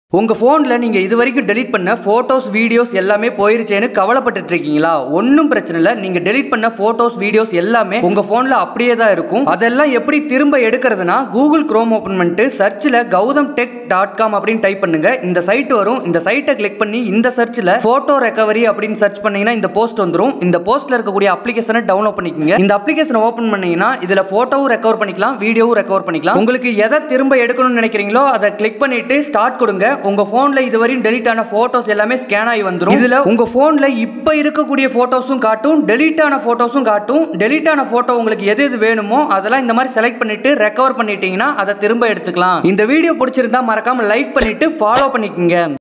உங்க ஃபோன்ல நீங்க இது வரைக்கும் டெலீட் பண்ண போட்டோஸ் வீடியோஸ் எல்லாமே போயிருச்சேன்னு கவலைப்பட்டுட்டு இருக்கீங்களா ஒன்றும் பிரச்சனை இல்லை நீங்க டெலீட் பண்ண போட்டோஸ் வீடியோஸ் எல்லாமே உங்க ஃபோன்ல அப்படியே தான் இருக்கும் அதெல்லாம் எப்படி திரும்ப எடுக்கிறதுனா கூகுள் குரோம் ஓப்பன் பண்ணிட்டு சர்ச்சில் கௌதம் டெக் டாட் காம் அப்படின்னு டைப் பண்ணுங்க இந்த சைட் வரும் இந்த சைட்டை கிளிக் பண்ணி இந்த சர்ச்சில் போட்டோ ரெக்கவரி அப்படின்னு சர்ச் பண்ணீங்கன்னா இந்த போஸ்ட் வந்துரும் இந்த போஸ்ட்ல இருக்கக்கூடிய அப்ளிகேஷனை டவுன்லோட் பண்ணிக்கோங்க இந்த அப்ளிகேஷனை ஓப்பன் பண்ணீங்கன்னா இதுல போட்டோவும் ரெக்கவர் பண்ணிக்கலாம் வீடியோவும் ரெக்கவர் பண்ணிக்கலாம் உங்களுக்கு எதை திரும்ப எடுக்கணும்னு நினைக்கிறீங்களோ அதை கிளிக் பண்ணிட்டு ஸ்டார்ட் கொடுங்க உங்க போன்ல இதுவரையும் டெலீட் ஆன போட்டோஸ் எல்லாமே ஸ்கேன் ஆகி வந்துரும் இதுல உங்க போன்ல இப்ப இருக்கக்கூடிய போட்டோஸும் காட்டும் டெலீட் ஆன போட்டோஸும் காட்டும் டெலீட் ஆன போட்டோ உங்களுக்கு எது எது வேணுமோ அதெல்லாம் இந்த மாதிரி செலக்ட் பண்ணிட்டு ரெக்கவர் பண்ணிட்டீங்கன்னா அதை திரும்ப எடுத்துக்கலாம் இந்த வீடியோ பிடிச்சிருந்தா மறக்காம லைக் பண்ணிட்டு ஃபாலோ பண்ணிக்கோங்க